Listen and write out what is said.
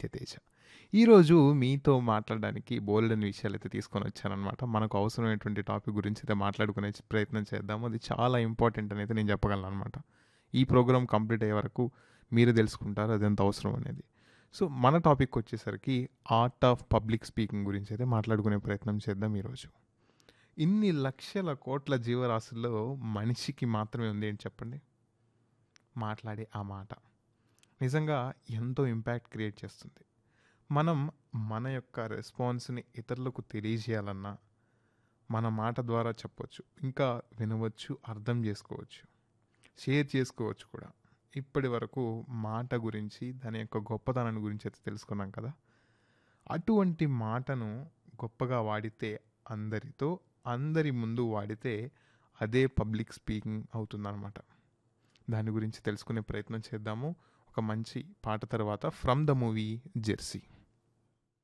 RK Teja ఈరోజు మీతో మాట్లాడడానికి బోలెడని విషయాలైతే తీసుకొని వచ్చాననమాట మనకు అవసరమైనటువంటి టాపిక్ గురించి అయితే మాట్లాడుకునే ప్రయత్నం చేద్దాము అది చాలా ఇంపార్టెంట్ అనేది నేను చెప్పగలను అనమాట ఈ ప్రోగ్రామ్ కంప్లీట్ అయ్యే వరకు మీరు తెలుసుకుంటారు అది ఎంత అవసరం అనేది సో మన టాపిక్ వచ్చేసరికి ఆర్ట్ ఆఫ్ పబ్లిక్ స్పీకింగ్ గురించి అయితే మాట్లాడుకునే ప్రయత్నం చేద్దాం ఈరోజు ఇన్ని లక్షల కోట్ల జీవరాశుల్లో మనిషికి మాత్రమే ఉంది ఏంటి చెప్పండి మాట్లాడే ఆ మాట నిజంగా ఎంతో ఇంపాక్ట్ క్రియేట్ చేస్తుంది మనం మన యొక్క రెస్పాన్స్ని ఇతరులకు తెలియజేయాలన్నా మన మాట ద్వారా చెప్పొచ్చు ఇంకా వినవచ్చు అర్థం చేసుకోవచ్చు షేర్ చేసుకోవచ్చు కూడా ఇప్పటి వరకు మాట గురించి దాని యొక్క గొప్పతనాన్ని గురించి అయితే తెలుసుకున్నాం కదా అటువంటి మాటను గొప్పగా వాడితే అందరితో అందరి ముందు వాడితే అదే పబ్లిక్ స్పీకింగ్ అవుతుందన్నమాట దాని గురించి తెలుసుకునే ప్రయత్నం చేద్దాము ఒక మంచి పాట తర్వాత ఫ్రమ్ ద మూవీ జెర్సీ